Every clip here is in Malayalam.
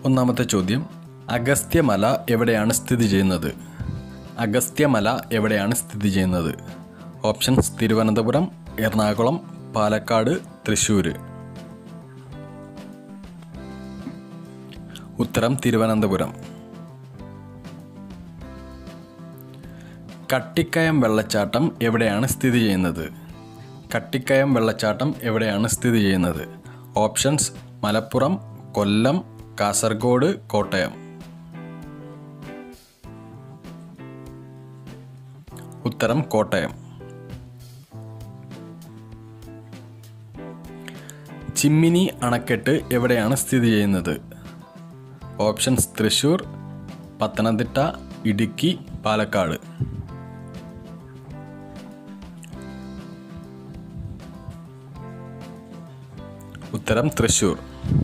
ഒന്നാമത്തെ ചോദ്യം അഗസ്ത്യമല എവിടെയാണ് സ്ഥിതി ചെയ്യുന്നത് അഗസ്ത്യമല എവിടെയാണ് സ്ഥിതി ചെയ്യുന്നത് ഓപ്ഷൻസ് തിരുവനന്തപുരം എറണാകുളം പാലക്കാട് തൃശ്ശൂർ ഉത്തരം തിരുവനന്തപുരം കട്ടിക്കയം വെള്ളച്ചാട്ടം എവിടെയാണ് സ്ഥിതി ചെയ്യുന്നത് കട്ടിക്കയം വെള്ളച്ചാട്ടം എവിടെയാണ് സ്ഥിതി ചെയ്യുന്നത് ഓപ്ഷൻസ് മലപ്പുറം കൊല്ലം കാസർഗോഡ് കോട്ടയം ഉത്തരം കോട്ടയം ചിമ്മിനി അണക്കെട്ട് എവിടെയാണ് സ്ഥിതി ചെയ്യുന്നത് ഓപ്ഷൻസ് തൃശൂർ പത്തനംതിട്ട ഇടുക്കി പാലക്കാട് ഉത്തരം തൃശൂർ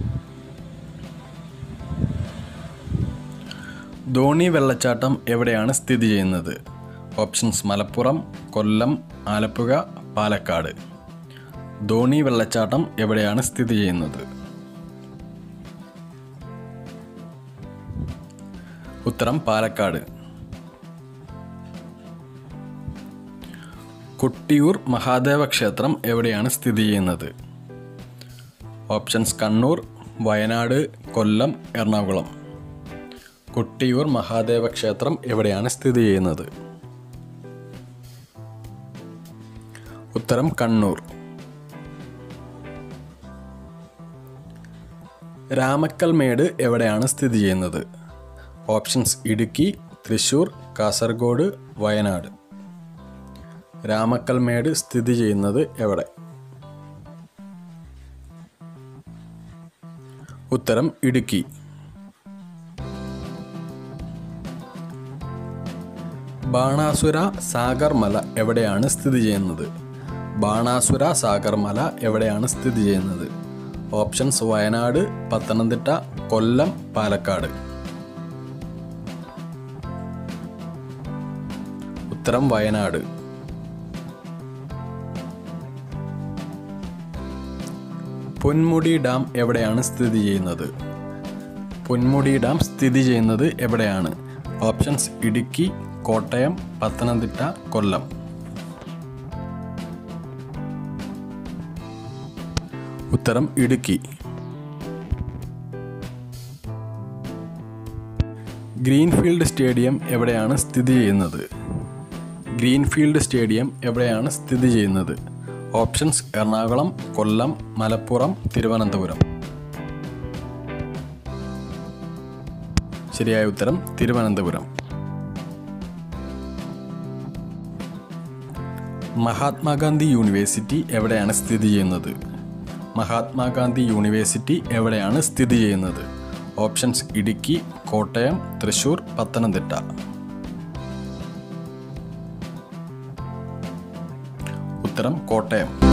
ധോണി വെള്ളച്ചാട്ടം എവിടെയാണ് സ്ഥിതി ചെയ്യുന്നത് ഓപ്ഷൻസ് മലപ്പുറം കൊല്ലം ആലപ്പുഴ പാലക്കാട് ധോണി വെള്ളച്ചാട്ടം എവിടെയാണ് സ്ഥിതി ചെയ്യുന്നത് ഉത്തരം പാലക്കാട് കൊട്ടിയൂർ മഹാദേവ ക്ഷേത്രം എവിടെയാണ് സ്ഥിതി ചെയ്യുന്നത് ഓപ്ഷൻസ് കണ്ണൂർ വയനാട് കൊല്ലം എറണാകുളം കൊട്ടിയൂർ മഹാദേവ ക്ഷേത്രം എവിടെയാണ് സ്ഥിതി ചെയ്യുന്നത് ഉത്തരം കണ്ണൂർ രാമക്കൽമേട് എവിടെയാണ് സ്ഥിതി ചെയ്യുന്നത് ഓപ്ഷൻസ് ഇടുക്കി തൃശൂർ കാസർഗോഡ് വയനാട് രാമക്കൽമേട് സ്ഥിതി ചെയ്യുന്നത് എവിടെ ഉത്തരം ഇടുക്കി ബാണാസുര സാഗർ മല എവിടെയാണ് സ്ഥിതി ചെയ്യുന്നത് ബാണാസുര സാഗർ മല എവിടെയാണ് സ്ഥിതി ചെയ്യുന്നത് ഓപ്ഷൻസ് വയനാട് പത്തനംതിട്ട കൊല്ലം പാലക്കാട് ഉത്തരം വയനാട് പൊന്മുടി ഡാം എവിടെയാണ് സ്ഥിതി ചെയ്യുന്നത് പൊന്മുടി ഡാം സ്ഥിതി ചെയ്യുന്നത് എവിടെയാണ് ഓപ്ഷൻസ് ഇടുക്കി കോട്ടയം പത്തനംതിട്ട കൊല്ലം ഉത്തരം ഇടുക്കി ഗ്രീൻഫീൽഡ് സ്റ്റേഡിയം എവിടെയാണ് സ്ഥിതി ചെയ്യുന്നത് ഗ്രീൻഫീൽഡ് സ്റ്റേഡിയം എവിടെയാണ് സ്ഥിതി ചെയ്യുന്നത് ഓപ്ഷൻസ് എറണാകുളം കൊല്ലം മലപ്പുറം തിരുവനന്തപുരം ശരിയായ ഉത്തരം തിരുവനന്തപുരം മഹാത്മാഗാന്ധി യൂണിവേഴ്സിറ്റി എവിടെയാണ് സ്ഥിതി ചെയ്യുന്നത് മഹാത്മാഗാന്ധി യൂണിവേഴ്സിറ്റി എവിടെയാണ് സ്ഥിതി ചെയ്യുന്നത് ഓപ്ഷൻസ് ഇടുക്കി കോട്ടയം തൃശൂർ പത്തനംതിട്ട ഉത്തരം കോട്ടയം